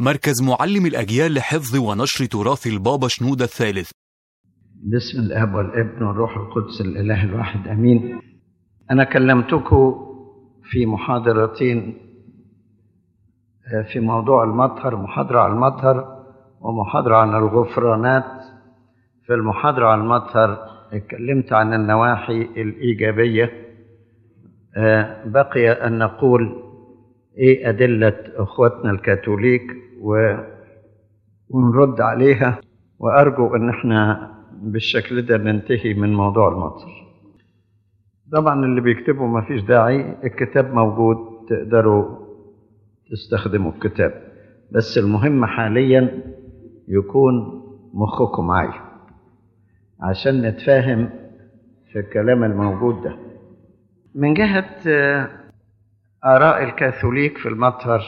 مركز معلم الأجيال لحفظ ونشر تراث البابا شنودة الثالث باسم الاب والابن والروح القدس الاله الواحد امين انا كلمتكم في محاضرتين آه، في موضوع المطهر محاضره عن المطهر ومحاضره عن الغفرانات في المحاضره عن المطهر اتكلمت عن النواحي الايجابيه آه، بقي ان نقول ايه ادله اخواتنا الكاثوليك و... ونرد عليها وارجو ان احنا بالشكل ده ننتهي من موضوع المطر طبعا اللي بيكتبوا ما فيش داعي الكتاب موجود تقدروا تستخدموا الكتاب بس المهم حاليا يكون مخكم عالي عشان نتفاهم في الكلام الموجود ده من جهة آه، آراء الكاثوليك في المطهر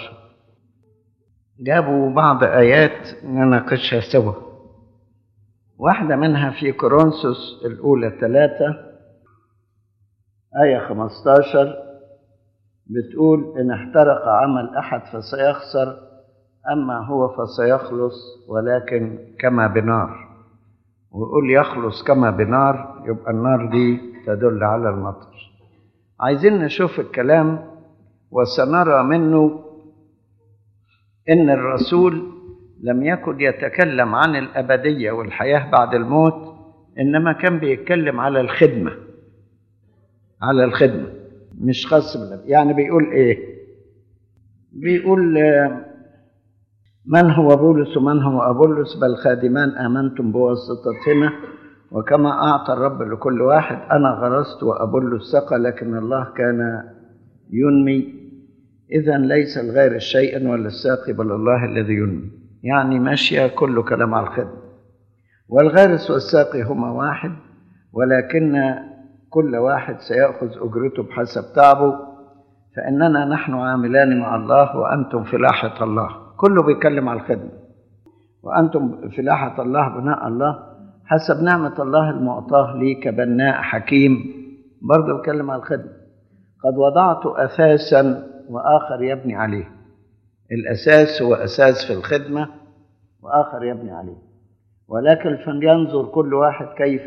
جابوا بعض آيات نناقشها سوا واحدة منها في كورنثوس الأولى ثلاثة آية 15 بتقول إن احترق عمل أحد فسيخسر أما هو فسيخلص ولكن كما بنار ويقول يخلص كما بنار يبقى النار دي تدل على المطر عايزين نشوف الكلام وسنرى منه إن الرسول لم يكن يتكلم عن الأبدية والحياة بعد الموت إنما كان بيتكلم على الخدمة على الخدمة مش خاص بالنبي يعني بيقول إيه بيقول آه، من هو بولس ومن هو أبولس بل خادمان آمنتم بواسطتهما وكما أعطى الرب لكل واحد أنا غرست وأبولس سقى لكن الله كان ينمي إذا ليس الغير شيئا ولا الساقي بل الله الذي ينمي يعني ماشية كله كلام على الخدمة والغارس والساقي هما واحد ولكن كل واحد سيأخذ أجرته بحسب تعبه فإننا نحن عاملان مع الله وأنتم فلاحة الله كله بيتكلم على الخدمة وأنتم فلاحة الله بناء الله حسب نعمة الله المعطاة لي كبناء حكيم برضه بيتكلم على الخدمة قد وضعت أساسا وآخر يبني عليه الأساس هو أساس في الخدمة وآخر يبني عليه ولكن فلينظر كل واحد كيف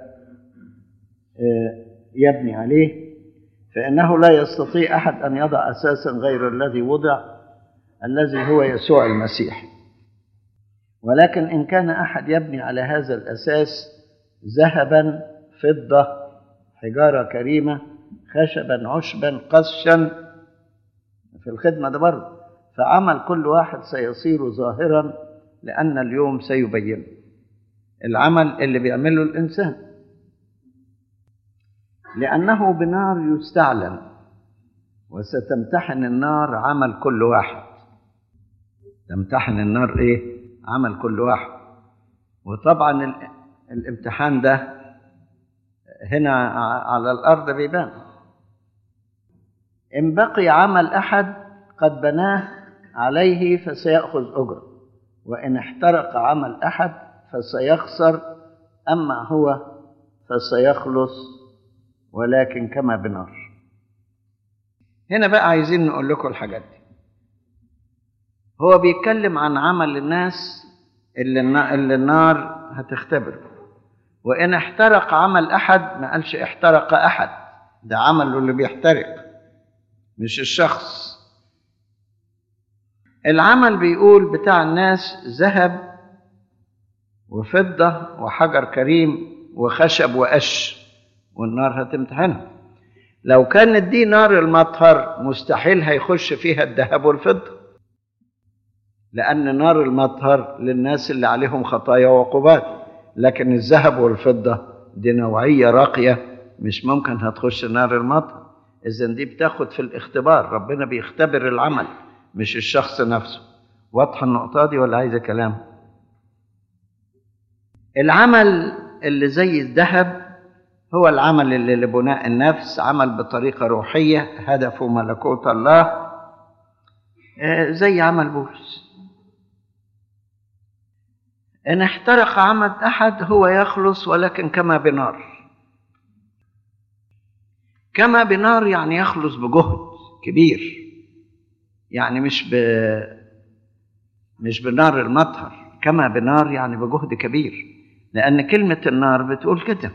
آه، يبني عليه فإنه لا يستطيع أحد أن يضع أساسا غير الذي وضع الذي هو يسوع المسيح ولكن إن كان أحد يبني على هذا الأساس ذهبا فضة حجارة كريمة خشبا عشبا قشا في الخدمة ده برضه فعمل كل واحد سيصير ظاهرا لأن اليوم سيبينه العمل اللي بيعمله الإنسان لأنه بنار يستعلن وستمتحن النار عمل كل واحد تمتحن النار إيه؟ عمل كل واحد وطبعا ال- الامتحان ده هنا ع- على الأرض بيبان إن بقي عمل أحد قد بناه عليه فسيأخذ أجره وإن احترق عمل أحد فسيخسر أما هو فسيخلص ولكن كما بنار هنا بقى عايزين نقول لكم الحاجات دي هو بيتكلم عن عمل الناس اللي النا- اللي النار هتختبره وإن احترق عمل أحد ما قالش احترق أحد ده عمله اللي بيحترق مش الشخص العمل بيقول بتاع الناس ذهب وفضة وحجر كريم وخشب وقش والنار هتمتحنها لو كانت دي نار المطهر مستحيل هيخش فيها الذهب والفضة لأن نار المطهر للناس اللي عليهم خطايا وعقوبات لكن الذهب والفضة دي نوعية راقية مش ممكن هتخش نار المطهر إذا دي بتاخد في الاختبار ربنا بيختبر العمل مش الشخص نفسه واضحة النقطة دي ولا عايزة كلام العمل اللي زي الذهب هو العمل اللي لبناء النفس عمل بطريقة روحية هدفه ملكوت الله آه، زي عمل بولس إن احترق عمل أحد هو يخلص ولكن كما بنار كما بنار يعني يخلص بجهد كبير يعني مش ب مش بنار المطهر كما بنار يعني بجهد كبير لأن كلمة النار بتقول كده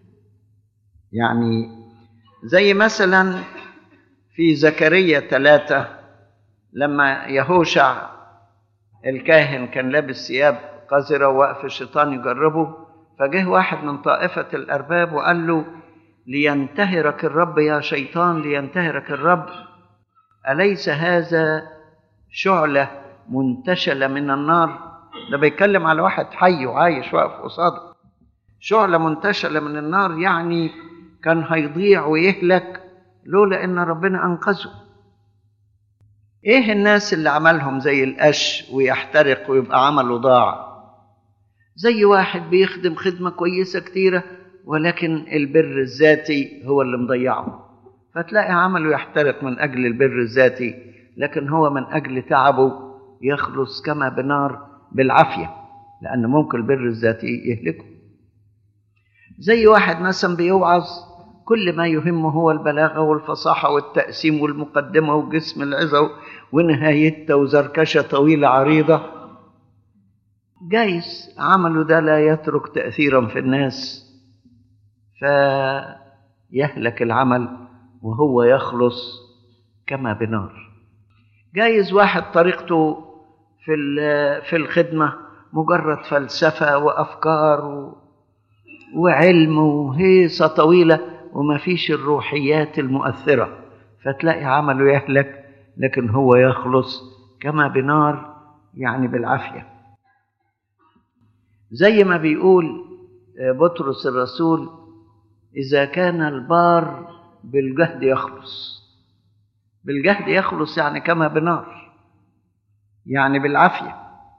يعني زي مثلا في زكريا ثلاثة لما يهوشع الكاهن كان لابس ثياب قذرة ووقف الشيطان يجربه فجه واحد من طائفة الأرباب وقال له لينتهرك الرب يا شيطان لينتهرك الرب أليس هذا شعلة منتشلة من النار ده بيتكلم على واحد حي وعايش واقف قصاده شعلة منتشلة من النار يعني كان هيضيع ويهلك لولا ان ربنا انقذه ايه الناس اللي عملهم زي القش ويحترق ويبقى عمله ضاع زي واحد بيخدم خدمة كويسة كتيرة ولكن البر الذاتي هو اللي مضيعه فتلاقي عمله يحترق من أجل البر الذاتي لكن هو من أجل تعبه يخلص كما بنار بالعافية لأن ممكن البر الذاتي يهلكه زي واحد مثلا بيوعظ كل ما يهمه هو البلاغة والفصاحة والتقسيم والمقدمة وجسم العظة ونهايتها وزركشة طويلة عريضة جايز عمله ده لا يترك تأثيرا في الناس فيهلك العمل وهو يخلص كما بنار جايز واحد طريقته في في الخدمة مجرد فلسفة وأفكار وعلم وهيصة طويلة وما فيش الروحيات المؤثرة فتلاقي عمله يهلك لكن هو يخلص كما بنار يعني بالعافية زي ما بيقول بطرس الرسول إذا كان البار بالجهد يخلص بالجهد يخلص يعني كما بنار يعني بالعافية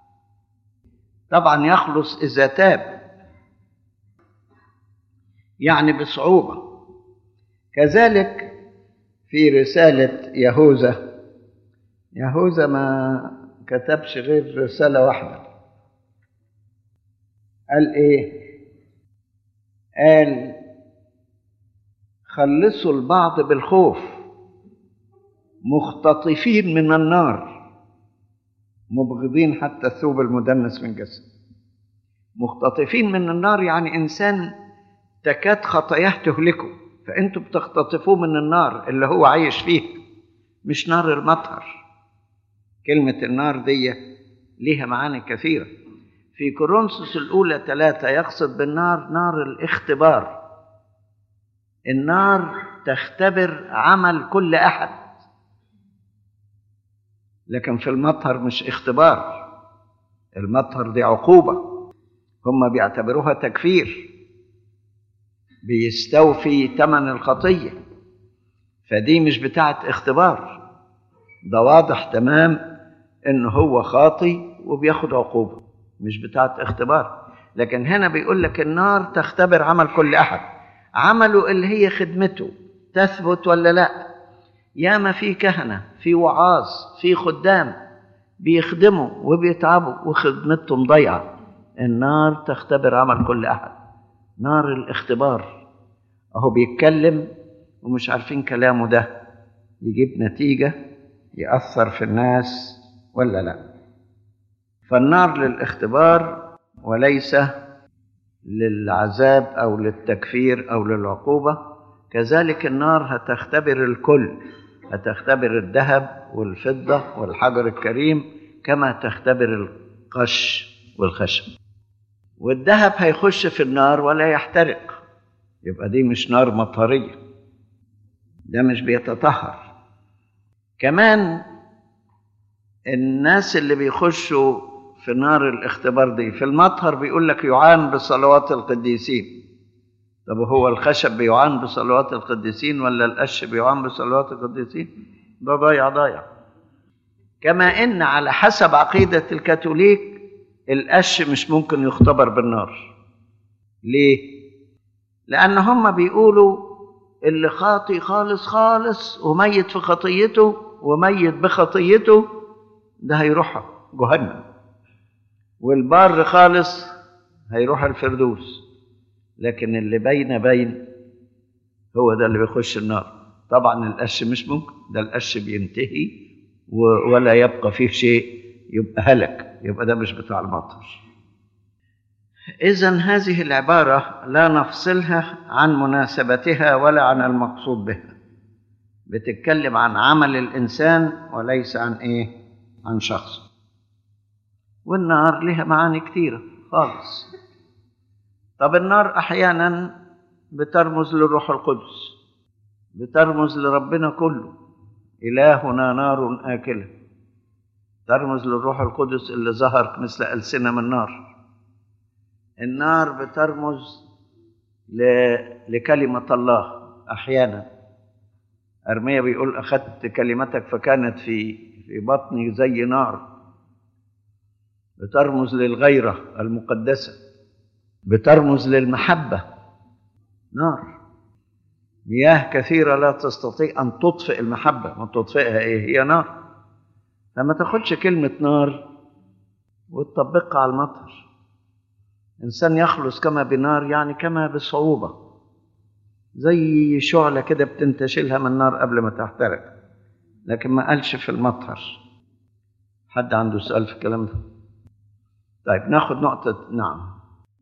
طبعا يخلص إذا تاب يعني بصعوبة كذلك في رسالة يهوذا يهوذا ما كتبش غير رسالة واحدة قال إيه؟ قال خلصوا البعض بالخوف مختطفين من النار مبغضين حتى الثوب المدنس من جسد مختطفين من النار يعني إنسان تكاد خطاياه تهلكه فأنتوا بتختطفوه من النار اللي هو عايش فيه مش نار المطهر كلمة النار دي ليها معاني كثيرة في كورنثوس الأولى ثلاثة يقصد بالنار نار الاختبار النار تختبر عمل كل أحد لكن في المطهر مش اختبار المطهر دي عقوبة هم بيعتبروها تكفير بيستوفي ثمن الخطية فدي مش بتاعت اختبار ده واضح تمام ان هو خاطي وبياخد عقوبة مش بتاعت اختبار لكن هنا بيقول لك النار تختبر عمل كل احد عمله اللي هي خدمته تثبت ولا لا ياما في كهنة في وعاظ في خدام بيخدموا وبيتعبوا وخدمتهم ضيعة النار تختبر عمل كل أحد نار الاختبار أهو بيتكلم ومش عارفين كلامه ده يجيب نتيجة يأثر في الناس ولا لا فالنار للاختبار وليس للعذاب أو للتكفير أو للعقوبة كذلك النار هتختبر الكل هتختبر الذهب والفضة والحجر الكريم كما تختبر القش والخشب والذهب هيخش في النار ولا يحترق يبقى دي مش نار مطهرية ده مش بيتطهر كمان الناس اللي بيخشوا في نار الاختبار دي في المطهر بيقول لك يعان بصلوات القديسين طب هو الخشب بيعان بصلوات القديسين ولا القش بيعان بصلوات القديسين ده ضايع ضايع كما ان على حسب عقيدة الكاثوليك القش مش ممكن يختبر بالنار ليه لان هم بيقولوا اللي خاطي خالص خالص وميت في خطيته وميت بخطيته ده هيروح جهنم والبار خالص هيروح الفردوس لكن اللي بين بين هو ده اللي بيخش النار طبعا القش مش ممكن ده القش بينتهي ولا يبقى فيه شيء يبقى هلك يبقى ده مش بتاع المطر إذا هذه العبارة لا نفصلها عن مناسبتها ولا عن المقصود بها بتتكلم عن عمل الإنسان وليس عن إيه؟ عن شخص والنار لها معاني كثيرة خالص طب النار أحيانا بترمز للروح القدس بترمز لربنا كله إلهنا نار آكلة ترمز للروح القدس اللي ظهر مثل ألسنة من نار النار بترمز ل... لكلمة الله أحيانا أرميا بيقول أخذت كلمتك فكانت في في بطني زي نار بترمز للغيرة المقدسة بترمز للمحبة نار مياه كثيرة لا تستطيع أن تطفئ المحبة ما تطفئها إيه هي نار فما تاخدش كلمة نار وتطبقها على المطر إنسان يخلص كما بنار يعني كما بصعوبة زي شعلة كده بتنتشلها من النار قبل ما تحترق لكن ما قالش في المطهر حد عنده سؤال في الكلام ده طيب ناخد نقطة نعم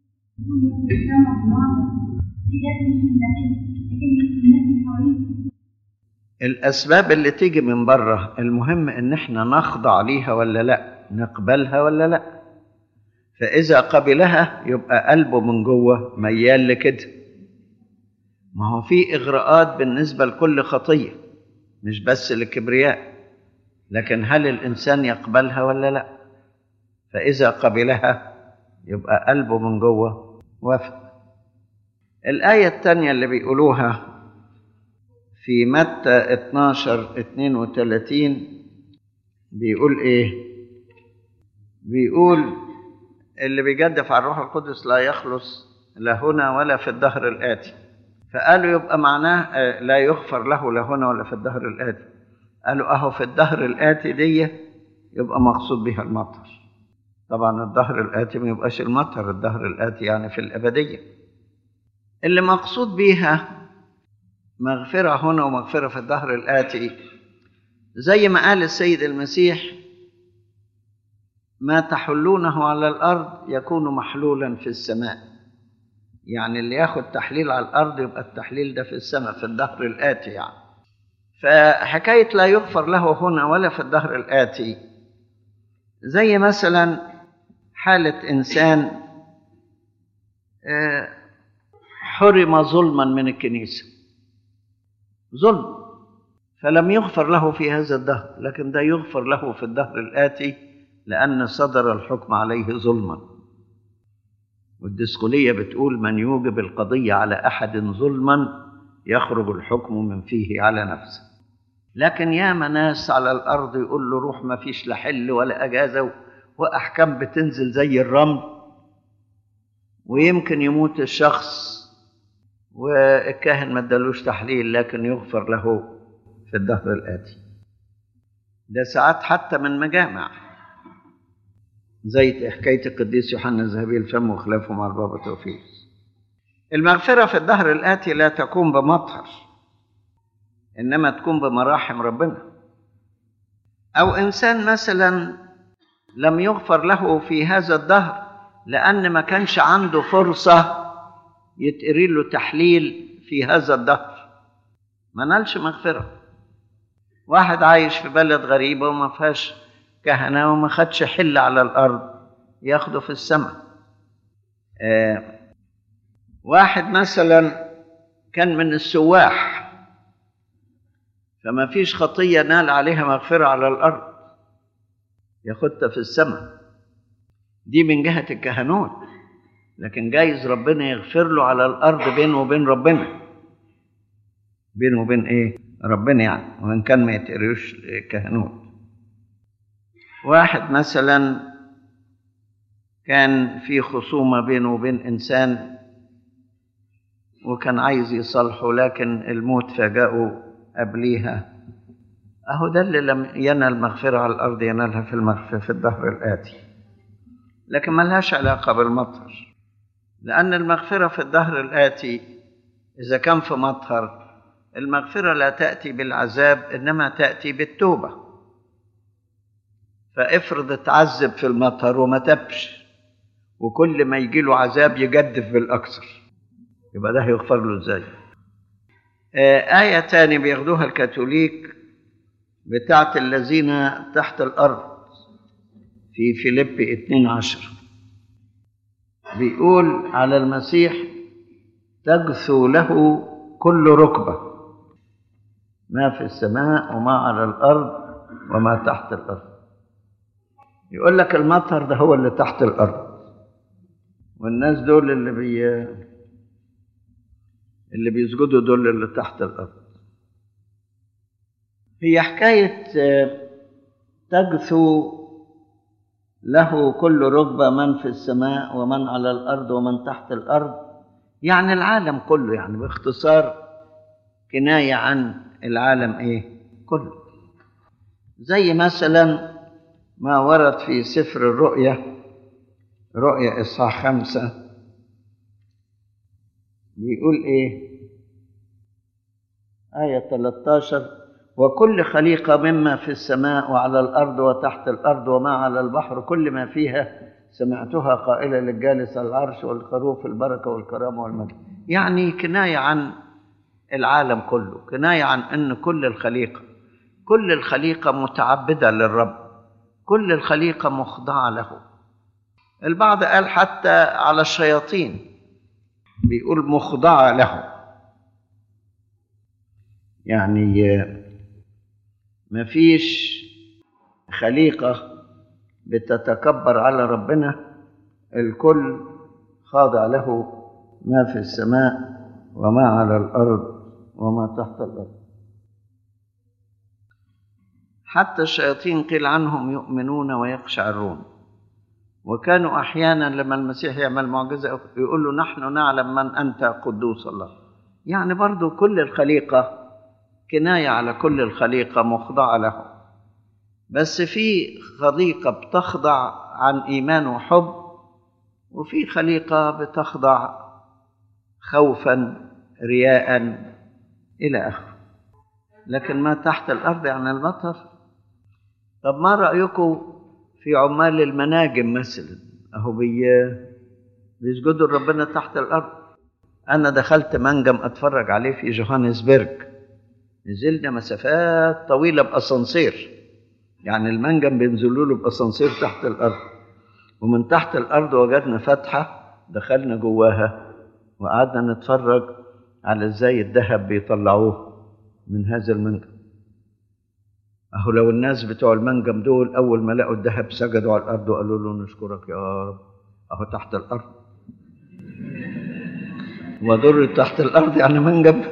الأسباب اللي تيجي من بره المهم إن إحنا نخضع ليها ولا لأ نقبلها ولا لأ فإذا قبلها يبقى قلبه من جوه ميال لكده ما هو في إغراءات بالنسبة لكل خطية مش بس للكبرياء لكن هل الإنسان يقبلها ولا لا فإذا قبلها يبقى قلبه من جوه وافق الآية الثانية اللي بيقولوها في متى 12 32 بيقول إيه؟ بيقول اللي بيجدف على الروح القدس لا يخلص لا هنا ولا في الدهر الآتي فقالوا يبقى معناه لا يغفر له لا هنا ولا في الدهر الآتي قالوا أهو في الدهر الآتي دي يبقى مقصود بها المطر طبعا الدهر الآتي ما يبقاش المطر الدهر الآتي يعني في الأبدية اللي مقصود بيها مغفرة هنا ومغفرة في الدهر الآتي زي ما قال السيد المسيح ما تحلونه على الأرض يكون محلولا في السماء يعني اللي ياخد تحليل على الأرض يبقى التحليل ده في السماء في الدهر الآتي يعني فحكاية لا يغفر له هنا ولا في الدهر الآتي زي مثلا حالة إنسان حرم ظلما من الكنيسة ظلم فلم يغفر له في هذا الدهر لكن ده يغفر له في الدهر الآتي لأن صدر الحكم عليه ظلما والدسقلية بتقول من يوجب القضية على أحد ظلما يخرج الحكم من فيه على نفسه لكن ياما ناس على الأرض يقول له روح ما فيش لا حل ولا أجازة وأحكام بتنزل زي الرمل ويمكن يموت الشخص والكاهن ما ادالوش تحليل لكن يغفر له في الدهر الآتي ده ساعات حتى من مجامع زي حكاية القديس يوحنا الذهبي الفم وخلافه مع البابا توفيق المغفرة في الدهر الآتي لا تكون بمطهر إنما تكون بمراحم ربنا أو إنسان مثلا لم يغفر له في هذا الدهر لأن ما كانش عنده فرصة يتقري له تحليل في هذا الدهر ما نالش مغفرة واحد عايش في بلد غريبة وما فيهاش كهنة وما خدش حل على الأرض ياخده في السماء آه واحد مثلا كان من السواح فما فيش خطية نال عليها مغفرة على الأرض ياخدها في السماء دي من جهة الكهنوت لكن جايز ربنا يغفر له على الأرض بينه وبين ربنا بينه وبين إيه ربنا يعني وإن كان ما يتقريوش كهنوت واحد مثلا كان في خصومة بينه وبين إنسان وكان عايز يصلحه لكن الموت فاجأه قبليها أهو ده اللي لم ينال مغفرة على الأرض ينالها في المغفرة في الدهر الآتي لكن ما لهاش علاقة بالمطر لأن المغفرة في الدهر الآتي إذا كان في مطهر المغفرة لا تأتي بالعذاب إنما تأتي بالتوبة فافرض اتعذب في المطر وما تبش وكل ما يجي له عذاب يجدف بالاكثر يبقى ده هيغفر له ازاي آه آية تاني بياخدوها الكاثوليك بتاعت الذين تحت الأرض في فيليب 12 بيقول على المسيح تجثو له كل ركبة ما في السماء وما على الأرض وما تحت الأرض يقول لك المطر ده هو اللي تحت الأرض والناس دول اللي بي اللي بيسجدوا دول اللي تحت الأرض هي حكاية تجثو له كل ركبة من في السماء ومن على الأرض ومن تحت الأرض يعني العالم كله يعني باختصار كناية عن العالم إيه كله زي مثلا ما ورد في سفر الرؤيا رؤيا إصحاح خمسة بيقول إيه آية 13 وكل خليقة مما في السماء وعلى الأرض وتحت الأرض وما على البحر كل ما فيها سمعتها قائلة للجالس على العرش والخروف البركة والكرامة والمجد يعني كناية عن العالم كله كناية عن أن كل الخليقة كل الخليقة متعبدة للرب كل الخليقة مخضعة له البعض قال حتى على الشياطين بيقول مخضعة له يعني ما فيش خليقة بتتكبر على ربنا الكل خاضع له ما في السماء وما على الأرض وما تحت الأرض حتى الشياطين قيل عنهم يؤمنون ويقشعرون وكانوا أحيانا لما المسيح يعمل معجزة يقول له نحن نعلم من أنت قدوس الله يعني برضو كل الخليقة كناية على كل الخليقة مخضعة له بس في خليقة بتخضع عن إيمان وحب وفي خليقة بتخضع خوفا رياء إلى آخره لكن ما تحت الأرض يعني المطر طب ما رأيكم في عمال المناجم مثلا أهو بي بيسجدوا لربنا تحت الأرض أنا دخلت منجم أتفرج عليه في جوهانسبرج نزلنا مسافات طويلة بأسانسير يعني المنجم بينزلوا له بأسانسير تحت الأرض ومن تحت الأرض وجدنا فتحة دخلنا جواها وقعدنا نتفرج على ازاي الذهب بيطلعوه من هذا المنجم اهو لو الناس بتوع المنجم دول اول ما لقوا الذهب سجدوا على الارض وقالوا له نشكرك يا رب اهو تحت الارض ودر تحت الارض يعني منجم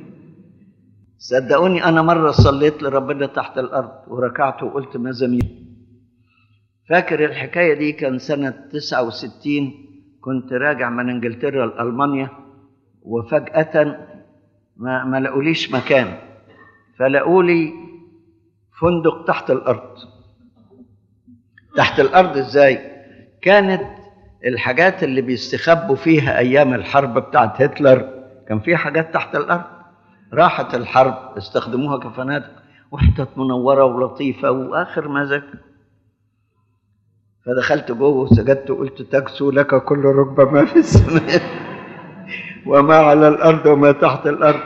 صدقوني انا مره صليت لربنا تحت الارض وركعت وقلت مزامير فاكر الحكايه دي كان سنه 69 كنت راجع من انجلترا لالمانيا وفجاه ما ما لقوليش مكان فلقوا لي فندق تحت الارض تحت الارض ازاي كانت الحاجات اللي بيستخبوا فيها ايام الحرب بتاعت هتلر كان فيها حاجات تحت الارض راحت الحرب استخدموها كفنادق وحتت منوره ولطيفه واخر مزج فدخلت جوه وسجدت وقلت تكسو لك كل ركبه ما في السماء وما على الارض وما تحت الارض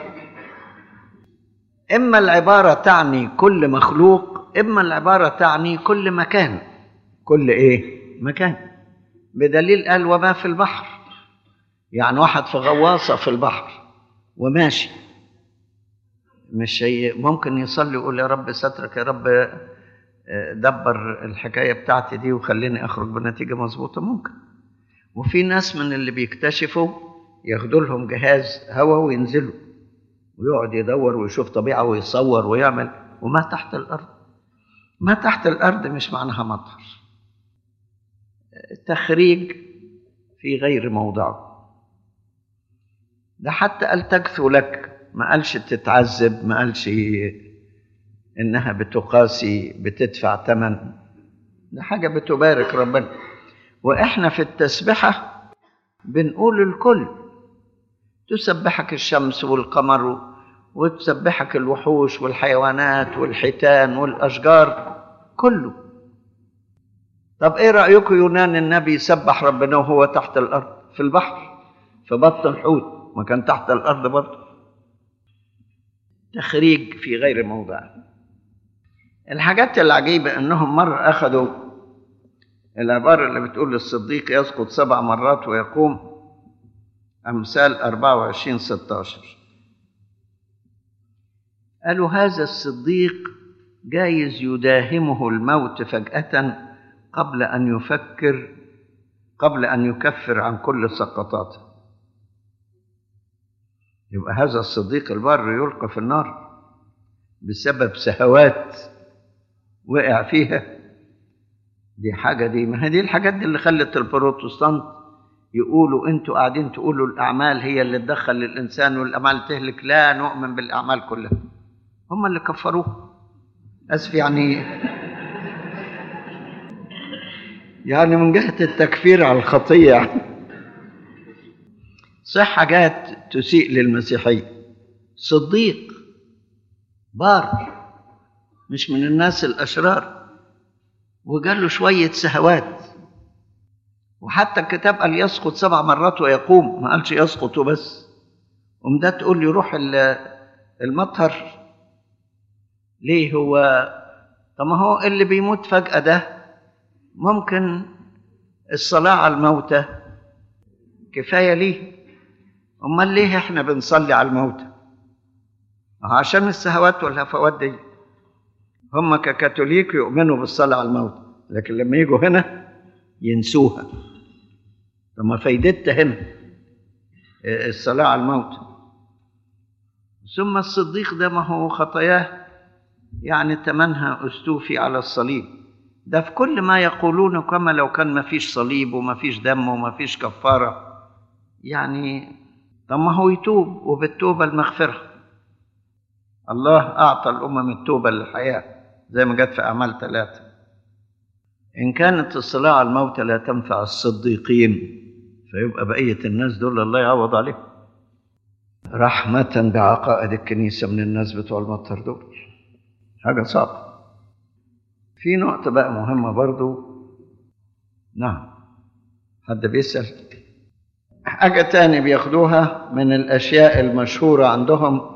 اما العباره تعني كل مخلوق اما العباره تعني كل مكان كل ايه مكان بدليل قال وما في البحر يعني واحد في غواصه في البحر وماشي مش شيء ممكن يصلي يقول يا رب سترك يا رب دبر الحكايه بتاعتي دي وخليني اخرج بنتيجه مظبوطه ممكن وفي ناس من اللي بيكتشفوا ياخدوا لهم جهاز هوا وينزلوا ويقعد يدور ويشوف طبيعة ويصور ويعمل وما تحت الأرض ما تحت الأرض مش معناها مطر تخريج في غير موضعه ده حتى قال تكثو لك ما قالش تتعذب ما قالش إنها بتقاسي بتدفع ثمن ده حاجة بتبارك ربنا وإحنا في التسبحة بنقول الكل تسبحك الشمس والقمر وتسبحك الوحوش والحيوانات والحيتان والأشجار كله طب ايه رايكم يونان النبي سبح ربنا وهو تحت الارض في البحر في بطن الحوت ما كان تحت الارض برضه تخريج في غير موضعه الحاجات العجيبة إنهم مرة أخذوا العبارة اللي بتقول الصديق يسقط سبع مرات ويقوم أمثال 24 16 قالوا هذا الصديق جايز يداهمه الموت فجأة قبل أن يفكر قبل أن يكفر عن كل سقطاته يبقى هذا الصديق البر يلقى في النار بسبب سهوات وقع فيها دي حاجة دي ما هي دي الحاجات دي اللي خلت البروتستانت يقولوا انتوا قاعدين تقولوا الأعمال هي اللي تدخل الإنسان والأعمال تهلك لا نؤمن بالأعمال كلها هم اللي كفروه أسف يعني يعني من جهة التكفير على الخطية يعني صح حاجات تسيء للمسيحية صديق بار مش من الناس الأشرار وقال له شوية سهوات وحتى الكتاب قال يسقط سبع مرات ويقوم ما قالش يسقط وبس ومده تقول لي روح المطهر ليه هو طب ما هو اللي بيموت فجأة ده ممكن الصلاة على الموتى كفاية ليه أمال ليه إحنا بنصلي على الموتى عشان السهوات والهفوات دي هم ككاثوليك يؤمنوا بالصلاة على الموت لكن لما يجوا هنا ينسوها طب ما فايدتها هنا الصلاة على الموت ثم الصديق ده ما هو خطاياه يعني تمنها استوفي على الصليب ده في كل ما يقولون كما لو كان ما فيش صليب وما فيش دم وما فيش كفارة يعني طب ما هو يتوب وبالتوبة المغفرة الله أعطى الأمم التوبة للحياة زي ما جت في أعمال ثلاثة إن كانت الصلاة على الموتى لا تنفع الصديقين فيبقى بقية الناس دول الله يعوض عليهم رحمة بعقائد الكنيسة من الناس بتوع المطر دول حاجة صعبة في نقطة بقى مهمة برضو نعم حد بيسأل حاجة تاني بياخدوها من الأشياء المشهورة عندهم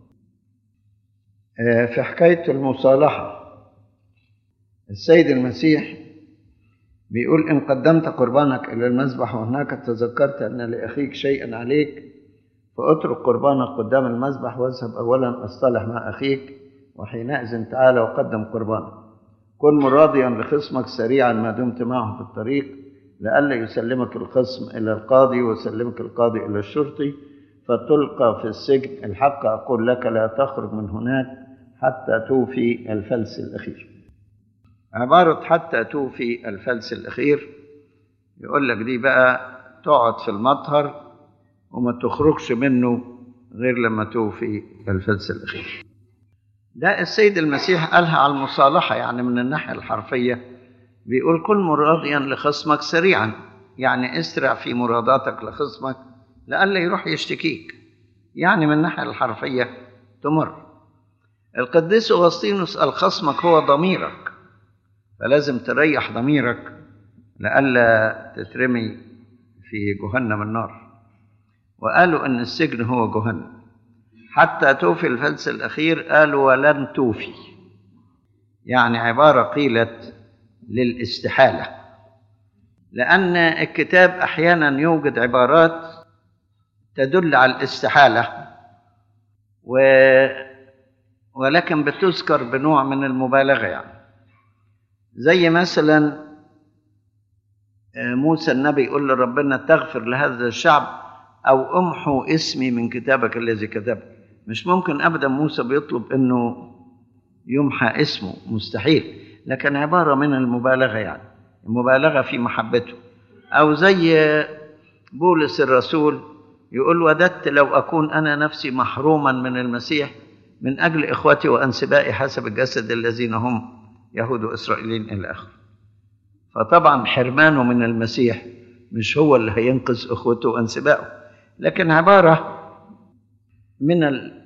في حكاية المصالحة السيد المسيح بيقول إن قدمت قربانك إلى المذبح وهناك تذكرت أن لأخيك شيئا عليك فاترك قربانك قدام المذبح واذهب أولا أصطلح مع أخيك وحينئذ تعال وقدم قربانك كن مراضيا لخصمك سريعا ما دمت معه في الطريق لئلا يسلمك الخصم إلى القاضي ويسلمك القاضي إلى الشرطي فتلقى في السجن الحق أقول لك لا تخرج من هناك حتى توفي الفلس الأخير عبارة حتى توفي الفلس الأخير يقول لك دي بقى تقعد في المطهر وما تخرجش منه غير لما توفي الفلس الأخير ده السيد المسيح قالها على المصالحة يعني من الناحية الحرفية بيقول كن مراضيا لخصمك سريعا يعني اسرع في مراداتك لخصمك لئلا يروح يشتكيك يعني من الناحية الحرفية تمر القديس أغسطينوس قال خصمك هو ضميرك فلازم تريح ضميرك لئلا تترمي في جهنم النار وقالوا ان السجن هو جهنم حتى توفي الفلس الاخير قالوا ولن توفي يعني عباره قيلت للاستحاله لان الكتاب احيانا يوجد عبارات تدل على الاستحاله و ولكن بتذكر بنوع من المبالغه يعني زي مثلا موسى النبي يقول لربنا تغفر لهذا الشعب او امحو اسمي من كتابك الذي كتبت مش ممكن ابدا موسى بيطلب انه يمحى اسمه مستحيل لكن عباره من المبالغه يعني المبالغه في محبته او زي بولس الرسول يقول وددت لو اكون انا نفسي محروما من المسيح من اجل اخوتي وانسبائي حسب الجسد الذين هم يهود وإسرائيليين إلى آخره فطبعا حرمانه من المسيح مش هو اللي هينقذ أخوته وأنسبائه لكن عبارة من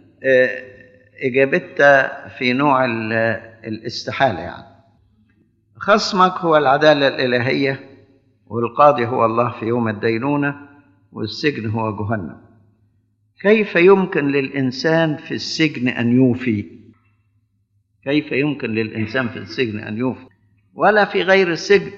إجابتها في نوع الاستحالة يعني خصمك هو العدالة الإلهية والقاضي هو الله في يوم الدينونة والسجن هو جهنم كيف يمكن للإنسان في السجن أن يوفي كيف يمكن للإنسان في السجن أن يوفي ولا في غير السجن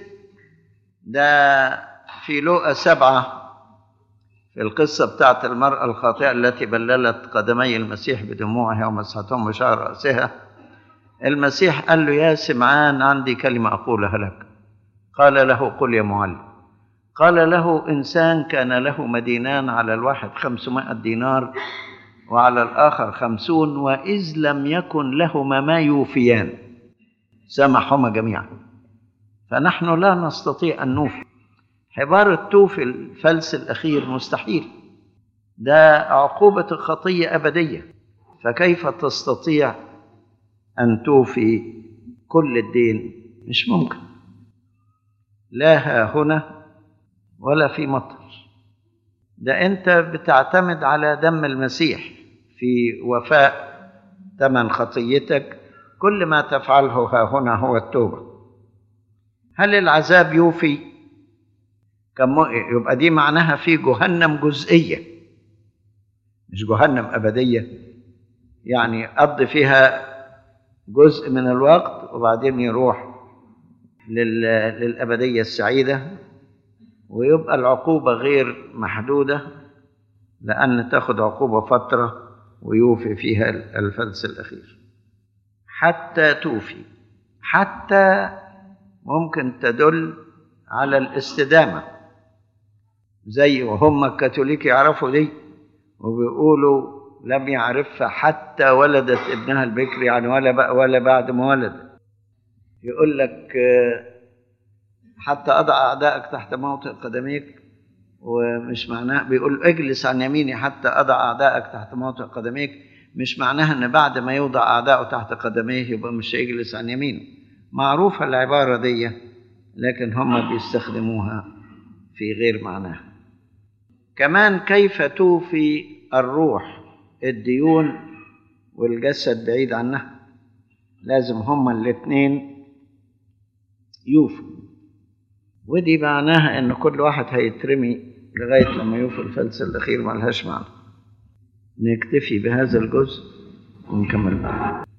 ده في لوقا سبعة في القصة بتاعت المرأة الخاطئة التي بللت قدمي المسيح بدموعها ومسحتهم بشعر رأسها المسيح قال له يا سمعان عندي كلمة أقولها لك قال له قل يا معلم قال له إنسان كان له مدينان على الواحد خمسمائة دينار وعلى الآخر خمسون وإذ لم يكن لهما ما يوفيان سمحهما جميعا فنحن لا نستطيع أن نوفي عبارة توفي الفلس الأخير مستحيل ده عقوبة الخطية أبدية فكيف تستطيع أن توفي كل الدين مش ممكن لا ها هنا ولا في مطر ده أنت بتعتمد على دم المسيح في وفاء ثمن خطيتك كل ما تفعله ها هنا هو التوبة هل العذاب يوفي كم يبقى دي معناها في جهنم جزئية مش جهنم أبدية يعني قضي فيها جزء من الوقت وبعدين يروح لل... للأبدية السعيدة ويبقى العقوبة غير محدودة لأن تاخد عقوبة فترة ويوفي فيها الفلس الأخير حتى توفي حتى ممكن تدل على الاستدامة زي وهم الكاثوليك يعرفوا دي وبيقولوا لم يعرفها حتى ولدت ابنها البكر يعني ولا ولا بعد ما ولد يقول لك حتى أضع أعدائك تحت موطئ قدميك ومش معناه بيقول اجلس عن يميني حتى أضع أعدائك تحت موطئ قدميك مش معناها أن بعد ما يوضع أعدائه تحت قدميه يبقى مش هيجلس عن يمينه معروفة العبارة دي لكن هم بيستخدموها في غير معناها كمان كيف توفي الروح الديون والجسد بعيد عنها لازم هما الاثنين يوفوا ودي معناها ان كل واحد هيترمي لغايه لما يوفي الفلس الاخير ملهاش معنى نكتفي بهذا الجزء ونكمل بعد